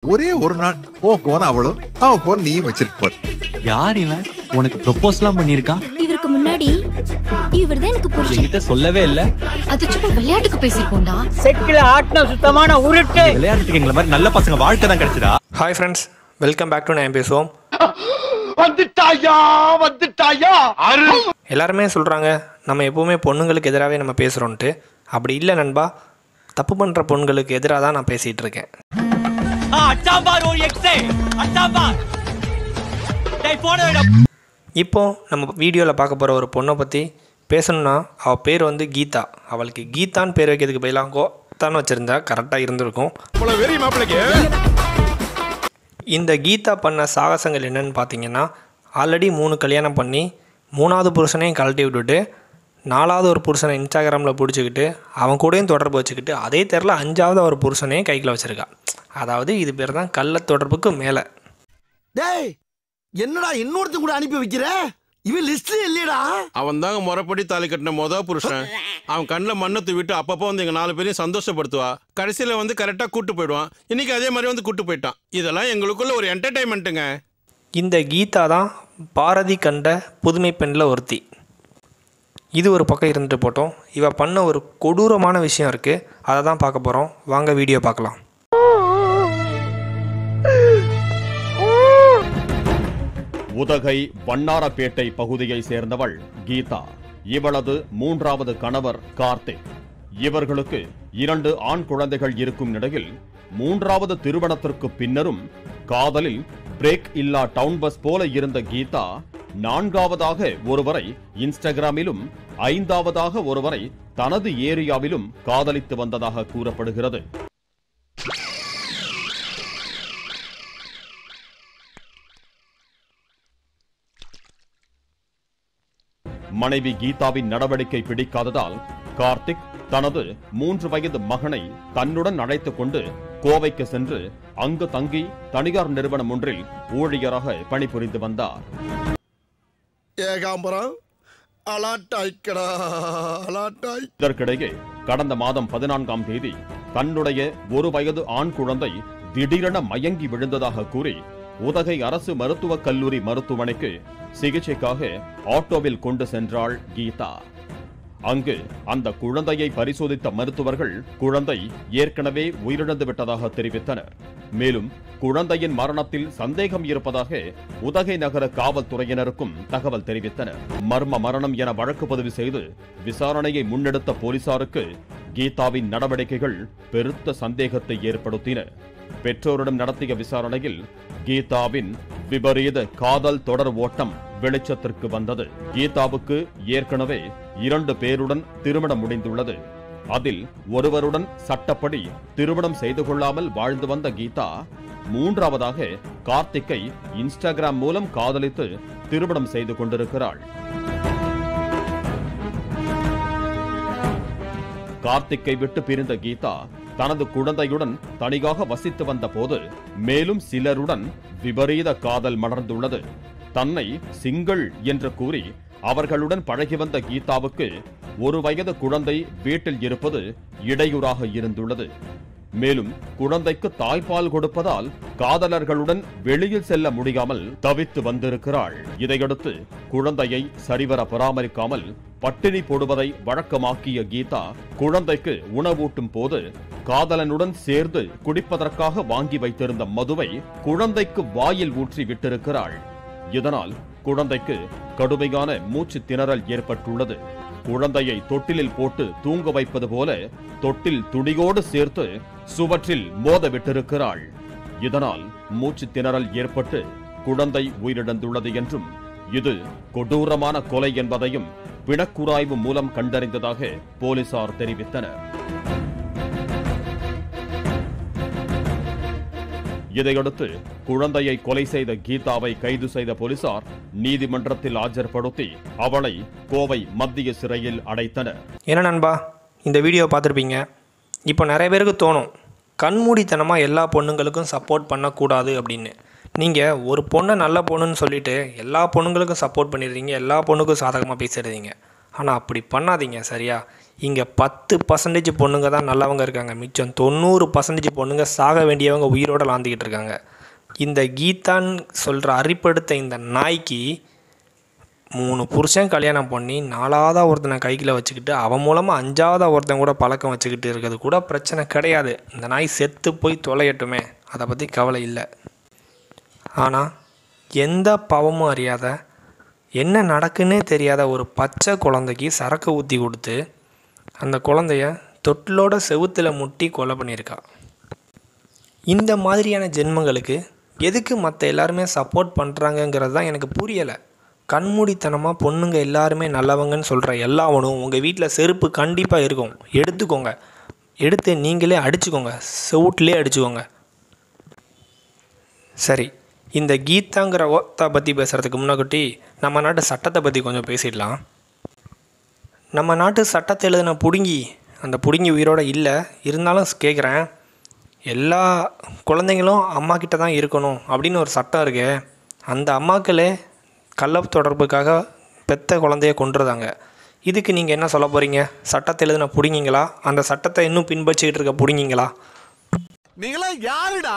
ஒரே ஒரு நாள் உன் போன அவளும் அவன் போன் நீயும் வச்சிருக்க போற யார் இவன் உனக்கு ப்ரொபோஸ்லாம் பண்ணியிருக்கான் இவருக்கு முன்னாடி இவர்தான் எனக்கு புரியும் என்கிட்ட சொல்லவே இல்ல அது சும்மா விளையாட்டுக்கு பேசிருக்கோம்டா செக்கில ஆட்டின சுத்தமான உருட்டு விளையாட்டுக்கு எங்களை மாதிரி நல்ல பசங்க வாழ்க்கை தான் கிடைச்சதா hi friends welcome back to நான் பேசுவோம் வந்துட்டாயா வந்துட்டாயா அரு எல்லாருமே சொல்கிறாங்க நம்ம எப்போவுமே பொண்ணுங்களுக்கு எதிராகவே நம்ம பேசுகிறோன்ட்டு அப்படி இல்லை நண்பா தப்பு பண்ணுற பொண்ணுங்களுக்கு எதிராக தான் நான் பேசிகிட்டு இருக்கேன் அச்சாம்பார் ஒரு எக்ஸே அச்சாம்பார் டேய் போன இப்போ நம்ம வீடியோவில் பார்க்க போகிற ஒரு பொண்ணை பற்றி பேசணும்னா அவள் பேர் வந்து கீதா அவளுக்கு கீதான்னு பேர் வைக்கிறதுக்கு பதிலாக கோத்தான்னு வச்சுருந்தா கரெக்டாக இருந்திருக்கும் வெரி மாப்பிளைக்கு இந்த கீதா பண்ண சாகசங்கள் என்னன்னு பார்த்தீங்கன்னா ஆல்ரெடி மூணு கல்யாணம் பண்ணி மூணாவது புருஷனையும் கழட்டி விட்டுட்டு நாலாவது ஒரு புருஷனை இன்ஸ்டாகிராமில் பிடிச்சிக்கிட்டு அவன் கூடயும் தொடர்பு வச்சுக்கிட்டு அதே தெரில அஞ்சாவது ஒரு புருஷனையும் கைக்குள்ள வச்சுருக்கா அதாவது இது பேர் தான் கள்ள தொடர்புக்கு மேலே டேய் என்னடா இன்னொருத்தன் கூட அனுப்பி வைக்கிற இவன் லிஸ்ட்ல இல்லையடா அவன் தாங்க முறைப்படி தாலி கட்டின மொத புருஷன் அவன் கண்ணில் மண்ணை தூவிட்டு அப்பப்போ வந்து எங்க நாலு பேரையும் சந்தோஷப்படுத்துவா கடைசியில வந்து கரெக்டா கூட்டு போயிடுவான் இன்னைக்கு அதே மாதிரி வந்து கூட்டு போயிட்டான் இதெல்லாம் எங்களுக்குள்ள ஒரு என்டர்டைன்மெண்ட்டுங்க இந்த கீதா தான் பாரதி கண்ட புதுமை பெண்ணில் ஒருத்தி இது ஒரு பக்கம் இருந்துட்டு போட்டோம் இவ பண்ண ஒரு கொடூரமான விஷயம் இருக்குது அதை தான் பார்க்க போகிறோம் வாங்க வீடியோ பார்க்கலாம் உதகை வண்ணாரப்பேட்டை பகுதியை சேர்ந்தவள் கீதா இவளது மூன்றாவது கணவர் கார்த்திக் இவர்களுக்கு இரண்டு ஆண் குழந்தைகள் இருக்கும் நிலையில் மூன்றாவது திருமணத்திற்கு பின்னரும் காதலில் பிரேக் இல்லா டவுன் பஸ் போல இருந்த கீதா நான்காவதாக ஒருவரை இன்ஸ்டாகிராமிலும் ஐந்தாவதாக ஒருவரை தனது ஏரியாவிலும் காதலித்து வந்ததாக கூறப்படுகிறது மனைவி கீதாவின் நடவடிக்கை பிடிக்காததால் கார்த்திக் தனது மூன்று வயது மகனை தன்னுடன் அழைத்துக் கொண்டு கோவைக்கு சென்று அங்கு தங்கி தனியார் நிறுவனம் ஒன்றில் ஊழியராக பணிபுரிந்து வந்தார் ஏகாம்பரம் அலாட்டாய்க்கடா அலாட்டாய் இதற்கிடையே கடந்த மாதம் பதினான்காம் தேதி தன்னுடைய ஒரு வயது ஆண் குழந்தை திடீரென மயங்கி விழுந்ததாக கூறி உதகை அரசு மருத்துவக் கல்லூரி மருத்துவமனைக்கு சிகிச்சைக்காக ஆட்டோவில் கொண்டு சென்றாள் கீதா அங்கு அந்த குழந்தையை பரிசோதித்த மருத்துவர்கள் குழந்தை ஏற்கனவே உயிரிழந்து விட்டதாக தெரிவித்தனர் மேலும் குழந்தையின் மரணத்தில் சந்தேகம் இருப்பதாக உதகை நகர காவல்துறையினருக்கும் தகவல் தெரிவித்தனர் மர்ம மரணம் என வழக்கு பதிவு செய்து விசாரணையை முன்னெடுத்த போலீசாருக்கு கீதாவின் நடவடிக்கைகள் பெருத்த சந்தேகத்தை ஏற்படுத்தின பெற்றோரிடம் நடத்திய விசாரணையில் கீதாவின் விபரீத காதல் தொடர் ஓட்டம் வெளிச்சத்திற்கு வந்தது கீதாவுக்கு ஏற்கனவே இரண்டு பேருடன் திருமணம் முடிந்துள்ளது அதில் ஒருவருடன் சட்டப்படி திருமணம் செய்து கொள்ளாமல் வாழ்ந்து வந்த கீதா மூன்றாவதாக கார்த்திக்கை இன்ஸ்டாகிராம் மூலம் காதலித்து திருமணம் செய்து கொண்டிருக்கிறாள் கார்த்திக்கை விட்டு பிரிந்த கீதா தனது குழந்தையுடன் தனியாக வசித்து வந்த போது மேலும் சிலருடன் விபரீத காதல் மலர்ந்துள்ளது தன்னை சிங்கிள் என்று கூறி அவர்களுடன் பழகி வந்த கீதாவுக்கு ஒரு வயது குழந்தை வீட்டில் இருப்பது இடையூறாக இருந்துள்ளது மேலும் குழந்தைக்கு தாய்ப்பால் கொடுப்பதால் காதலர்களுடன் வெளியில் செல்ல முடியாமல் தவித்து வந்திருக்கிறாள் இதையடுத்து குழந்தையை சரிவர பராமரிக்காமல் பட்டினி போடுவதை வழக்கமாக்கிய கீதா குழந்தைக்கு உணவூட்டும் போது காதலனுடன் சேர்ந்து குடிப்பதற்காக வாங்கி வைத்திருந்த மதுவை குழந்தைக்கு வாயில் ஊற்றி விட்டிருக்கிறாள் இதனால் குழந்தைக்கு கடுமையான மூச்சு திணறல் ஏற்பட்டுள்ளது குழந்தையை தொட்டிலில் போட்டு தூங்க வைப்பது போல தொட்டில் துணியோடு சேர்த்து சுவற்றில் மோத விட்டிருக்கிறாள் இதனால் மூச்சு திணறல் ஏற்பட்டு குழந்தை உயிரிழந்துள்ளது என்றும் இது கொடூரமான கொலை என்பதையும் பிணக்குராய்வு மூலம் கண்டறிந்ததாக போலீசார் தெரிவித்தனர் இதையடுத்து குழந்தையை கொலை செய்த கீதாவை கைது செய்த போலீசார் நீதிமன்றத்தில் ஆஜர்படுத்தி அவளை கோவை மத்திய சிறையில் அடைத்தனர் என்ன நண்பா இந்த வீடியோ பார்த்துருப்பீங்க இப்போ நிறைய பேருக்கு தோணும் கண்மூடித்தனமாக எல்லா பொண்ணுங்களுக்கும் சப்போர்ட் பண்ணக்கூடாது அப்படின்னு நீங்கள் ஒரு பொண்ணை நல்ல பொண்ணுன்னு சொல்லிட்டு எல்லா பொண்ணுங்களுக்கும் சப்போர்ட் பண்ணிடுறீங்க எல்லா பொண்ணுக்கும் சாதகமாக பேசிடுறீங்க ஆனால் அப்படி பண்ணாதீங்க சரியா இங்கே பத்து பர்சன்டேஜ் பொண்ணுங்க தான் நல்லவங்க இருக்காங்க மிச்சம் தொண்ணூறு பர்சன்டேஜ் பொண்ணுங்க சாக வேண்டியவங்க உயிரோட லாந்திக்கிட்டு இருக்காங்க இந்த கீதான்னு சொல்கிற அரிப்படுத்த இந்த நாய்க்கு மூணு புருஷன் கல்யாணம் பண்ணி நாலாவதா ஒருத்தனை கைக்கில் வச்சுக்கிட்டு அவன் மூலமாக அஞ்சாவதா ஒருத்தன் கூட பழக்கம் வச்சுக்கிட்டு இருக்கிறது கூட பிரச்சனை கிடையாது இந்த நாய் செத்து போய் தொலையட்டுமே அதை பற்றி கவலை இல்லை ஆனால் எந்த பாவமும் அறியாத என்ன நடக்குன்னே தெரியாத ஒரு பச்சை குழந்தைக்கு சரக்கு ஊற்றி கொடுத்து அந்த குழந்தைய தொட்டிலோட செவுத்தில் முட்டி கொலை பண்ணியிருக்கா இந்த மாதிரியான ஜென்மங்களுக்கு எதுக்கு மற்ற எல்லாருமே சப்போர்ட் பண்ணுறாங்கங்கிறது தான் எனக்கு புரியலை கண்மூடித்தனமாக பொண்ணுங்க எல்லாருமே நல்லவங்கன்னு சொல்கிற எல்லாவனும் உங்கள் வீட்டில் செருப்பு கண்டிப்பாக இருக்கும் எடுத்துக்கோங்க எடுத்து நீங்களே அடிச்சுக்கோங்க செவுட்லேயே அடிச்சுக்கோங்க சரி இந்த கீதாங்கிற ஓத்தா பற்றி பேசுகிறதுக்கு முன்னாடி நம்ம நாட்டு சட்டத்தை பற்றி கொஞ்சம் பேசிடலாம் நம்ம நாட்டு சட்டத்தை எழுதின புடுங்கி அந்த புடுங்கி உயிரோட இல்லை இருந்தாலும் கேட்குறேன் எல்லா குழந்தைங்களும் அம்மா கிட்ட தான் இருக்கணும் அப்படின்னு ஒரு சட்டம் இருக்கு அந்த அம்மாக்களே கள்ள தொடர்புக்காக பெத்த குழந்தைய கொண்டுறதாங்க இதுக்கு நீங்கள் என்ன சொல்ல போகிறீங்க சட்டத்தை எழுதின புடுங்கிங்களா அந்த சட்டத்தை இன்னும் பின்பற்றிக்கிட்டு இருக்க புடுங்கிங்களா நீங்களா யாருடா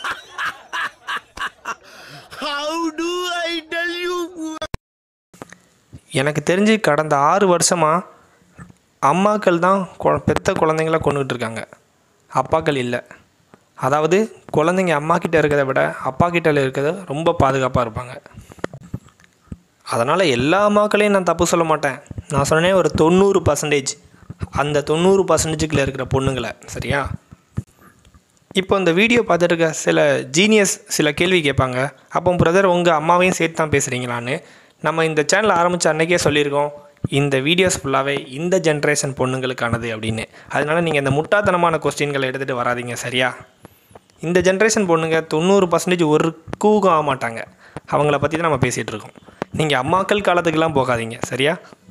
how do I tell you எனக்கு தெரிஞ்சு கடந்த ஆறு வருஷமாக அம்மாக்கள் தான் கொ- பெத்த குழந்தைங்கள கொண்டுகிட்டு இருக்காங்க அப்பாக்கள் இல்லை அதாவது குழந்தைங்க அம்மா கிட்ட இருக்கிறத விட அப்பா கிட்ட இருக்கிறத ரொம்ப பாதுகாப்பாக இருப்பாங்க அதனால் எல்லா அம்மாக்களையும் நான் தப்பு சொல்ல மாட்டேன் நான் சொன்னேன் ஒரு தொண்ணூறு பர்சன்டேஜ் அந்த தொண்ணூறு பர்சன்டேஜுக்குள்ள இருக்கிற பொண்ணுங்களை சரியா இப்போ இந்த வீடியோ பார்த்துட்டு இருக்க சில ஜீனியஸ் சில கேள்வி கேட்பாங்க அப்போ பிரதர் உங்கள் அம்மாவையும் சேர்த்து தான் பேசுகிறீங்களான்னு நம்ம இந்த சேனல் ஆரம்பித்த அன்னைக்கே சொல்லியிருக்கோம் இந்த வீடியோஸ் ஃபுல்லாகவே இந்த ஜென்ரேஷன் பொண்ணுங்களுக்கானது அப்படின்னு அதனால நீங்கள் இந்த முட்டாத்தனமான கொஸ்டின்களை எடுத்துகிட்டு வராதீங்க சரியா இந்த ஜென்ரேஷன் பொண்ணுங்க தொண்ணூறு பர்சன்டேஜ் ஒரு கூகம் ஆக மாட்டாங்க அவங்கள பற்றி தான் நம்ம பேசிகிட்டு இருக்கோம் நீங்கள் அம்மாக்கள் காலத்துக்கெல்லாம் போகாதீங்க சரியா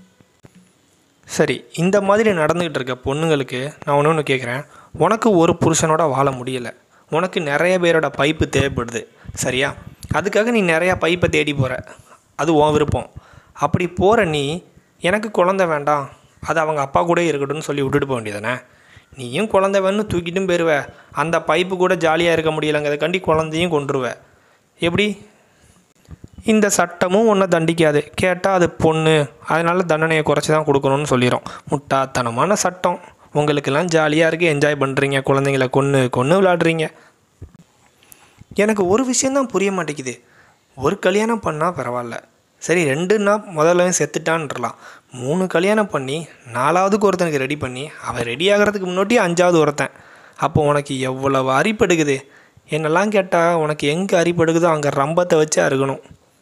சரி இந்த மாதிரி நடந்துக்கிட்டு இருக்க பொண்ணுங்களுக்கு நான் ஒன்று ஒன்று கேட்குறேன் உனக்கு ஒரு புருஷனோட வாழ முடியலை உனக்கு நிறைய பேரோட பைப்பு தேவைப்படுது சரியா அதுக்காக நீ நிறையா பைப்பை தேடி போகிற அது உன் விருப்பம் அப்படி போகிற நீ எனக்கு குழந்தை வேண்டாம் அது அவங்க அப்பா கூட இருக்கட்டும்னு சொல்லி விட்டுட்டு போக வேண்டியதானே நீயும் குழந்தை வேணும்னு தூக்கிட்டும் போயிருவ அந்த பைப்பு கூட ஜாலியாக இருக்க முடியலங்கிறதுக்காண்டி குழந்தையும் கொண்டுருவ எப்படி இந்த சட்டமும் ஒன்றை தண்டிக்காது கேட்டால் அது பொண்ணு அதனால தண்டனையை குறைச்சி தான் கொடுக்கணும்னு சொல்லிடும் முட்டாத்தனமான சட்டம் உங்களுக்கெல்லாம் ஜாலியாக இருக்குது என்ஜாய் பண்ணுறீங்க குழந்தைங்கள கொன்று கொன்று விளாடுறீங்க எனக்கு ஒரு விஷயந்தான் புரிய மாட்டேங்குது ஒரு கல்யாணம் பண்ணால் பரவாயில்ல சரி ரெண்டுன்னா முதல்ல செத்துட்டான்றலாம் மூணு கல்யாணம் பண்ணி நாலாவதுக்கு ஒருத்தனுக்கு ரெடி பண்ணி அவன் ரெடி ஆகிறதுக்கு முன்னாடி அஞ்சாவது ஒருத்தன் அப்போ உனக்கு எவ்வளவு அரிப்படுகுது என்னெல்லாம் கேட்டால் உனக்கு எங்கே அரிப்படுகுதோ அங்கே ரம்பத்தை வச்சு அருகணும்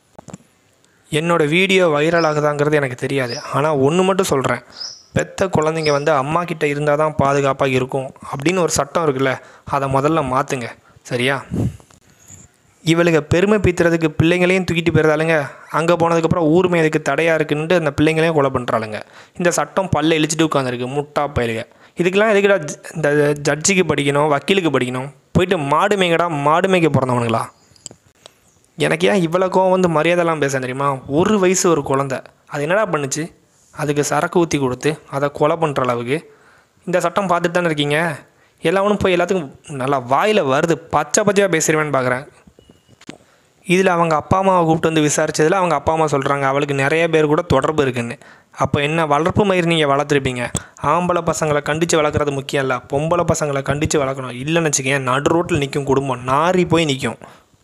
என்னோட வீடியோ வைரல் ஆகுதாங்கிறது எனக்கு தெரியாது ஆனால் ஒன்று மட்டும் சொல்கிறேன் பெத்த குழந்தைங்க வந்து அம்மா கிட்ட இருந்தால் தான் பாதுகாப்பாக இருக்கும் அப்படின்னு ஒரு சட்டம் இருக்குல்ல அதை முதல்ல மாற்றுங்க சரியா இவளுங்க பெருமை பீத்துறதுக்கு பிள்ளைங்களையும் தூக்கிட்டு போயிருந்தாளுங்க அங்கே போனதுக்கப்புறம் ஊர்மை அதுக்கு தடையாக இருக்குன்ட்டு அந்த பிள்ளைங்களையும் கொலை பண்ணுறாளுங்க இந்த சட்டம் பல்ல இழிச்சிட்டு உட்காந்துருக்கு முட்டா பயிலுங்க இதுக்கெல்லாம் எதுக்குடா ஜ- இந்த ஜட்ஜிக்கு படிக்கணும் வக்கீலுக்கு படிக்கணும் போயிட்டு மாடு மேய்ங்கடா மாடு மேய்க்க பிறந்தவனுங்களா எனக்கு ஏன் இவ்வளோ கோவம் வந்து மரியாதைலாம் பேச தெரியுமா ஒரு வயசு ஒரு குழந்த அது என்னடா பண்ணுச்சு அதுக்கு சரக்கு ஊற்றி கொடுத்து அதை கொலை பண்ணுற அளவுக்கு இந்த சட்டம் பார்த்துட்டு தானே இருக்கீங்க எல்லாவனும் போய் எல்லாத்துக்கும் நல்லா வாயில் வருது பச்சை பச்சையாக பேசுகிறேன்னு பார்க்குறேன் இதில் அவங்க அப்பா அம்மாவை கூப்பிட்டு வந்து விசாரிச்சதில் அவங்க அப்பா அம்மா சொல்கிறாங்க அவளுக்கு நிறைய பேர் கூட தொடர்பு இருக்குன்னு அப்போ என்ன வளர்ப்பு மயிர் நீங்கள் வளர்த்துருப்பீங்க ஆம்பளை பசங்களை கண்டித்து வளர்க்குறது முக்கியம் இல்லை பொம்பளை பசங்களை கண்டித்து வளர்க்கணும் இல்லைன்னு வச்சுக்கேன் நடு ரோட்டில் நிற்கும் குடும்பம் நாரி போய் நிற்கும்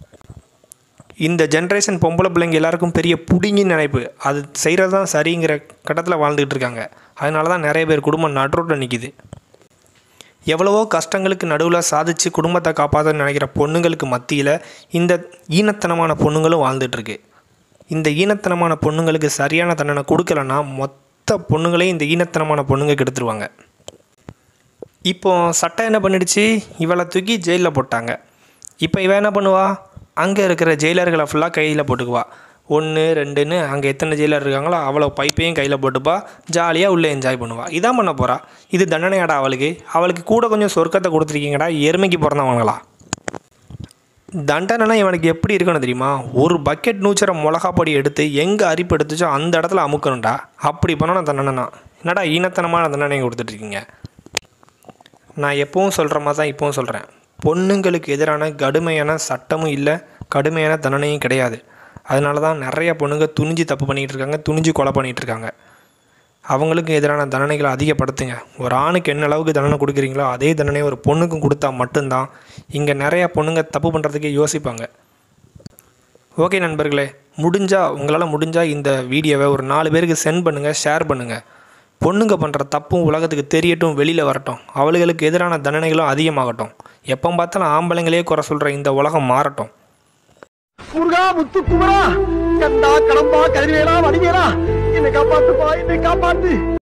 இந்த ஜென்ரேஷன் பொம்பளை பிள்ளைங்க எல்லாருக்கும் பெரிய புடுங்கி நினைப்பு அது செய்கிறது தான் சரிங்கிற கட்டத்தில் வாழ்ந்துக்கிட்டு இருக்காங்க அதனால தான் நிறைய பேர் குடும்பம் நடுரோட்டில் நிற்கிது எவ்வளவோ கஷ்டங்களுக்கு நடுவில் சாதிச்சு குடும்பத்தை காப்பாற்றணும்னு நினைக்கிற பொண்ணுங்களுக்கு மத்தியில் இந்த ஈனத்தனமான பொண்ணுங்களும் வாழ்ந்துட்டுருக்கு இந்த ஈனத்தனமான பொண்ணுங்களுக்கு சரியான தண்டனை கொடுக்கலன்னா மொத்த பொண்ணுங்களையும் இந்த ஈனத்தனமான பொண்ணுங்க கெடுத்துருவாங்க இப்போ சட்டம் என்ன பண்ணிடுச்சு இவளை தூக்கி ஜெயிலில் போட்டாங்க இப்போ இவன் என்ன பண்ணுவா அங்கே இருக்கிற ஜெயிலர்களை ஃபுல்லாக கையில் போட்டுக்குவா ஒன்று ரெண்டுன்னு அங்கே எத்தனை ஜெயிலர் இருக்காங்களோ அவ்வளோ பைப்பையும் கையில் போட்டுப்பா ஜாலியாக உள்ளே என்ஜாய் பண்ணுவா இதான் பண்ண போகிறா இது தண்டனையாடா அவளுக்கு அவளுக்கு கூட கொஞ்சம் சொர்க்கத்தை கொடுத்துருக்கீங்கடா எருமைக்கு பிறந்தவங்களா தண்டனைனா இவனுக்கு எப்படி இருக்கணும் தெரியுமா ஒரு பக்கெட் நூச்சரை மிளகா பொடி எடுத்து எங்கே அரிப்பு எடுத்துச்சோ அந்த இடத்துல அமுக்கணும்டா அப்படி பண்ணணும் தண்டனைனா என்னடா ஈனத்தனமான தண்டனை கொடுத்துட்ருக்கீங்க நான் எப்பவும் சொல்கிற மாதிரி தான் இப்போவும் சொல்கிறேன் பொண்ணுங்களுக்கு எதிரான கடுமையான சட்டமும் இல்லை கடுமையான தண்டனையும் கிடையாது அதனால தான் நிறைய பொண்ணுங்க துணிஞ்சு தப்பு பண்ணிகிட்டு இருக்காங்க துணிஞ்சு கொலை பண்ணிகிட்டு இருக்காங்க அவங்களுக்கு எதிரான தண்டனைகளை அதிகப்படுத்துங்க ஒரு ஆணுக்கு என்ன அளவுக்கு தண்டனை கொடுக்குறீங்களோ அதே தண்டனை ஒரு பொண்ணுக்கும் கொடுத்தா மட்டும்தான் இங்கே நிறைய பொண்ணுங்க தப்பு பண்ணுறதுக்கே யோசிப்பாங்க ஓகே நண்பர்களே முடிஞ்சால் உங்களால் முடிஞ்சால் இந்த வீடியோவை ஒரு நாலு பேருக்கு சென்ட் பண்ணுங்கள் ஷேர் பண்ணுங்கள் பொண்ணுங்க பண்ணுற தப்பும் உலகத்துக்கு தெரியட்டும் வெளியில் வரட்டும் அவளுகளுக்கு எதிரான தண்டனைகளும் அதிகமாகட்டும் எப்போ பார்த்தாலும் ஆம்பளைங்களே குறை சொல்கிற இந்த உலகம் மாறட்டும் முருகா முத்து குமரா கண்டா கடம்பா கதிர்வேலா வடிவேலா என்னை காப்பாத்துப்பா என்னை காப்பாத்து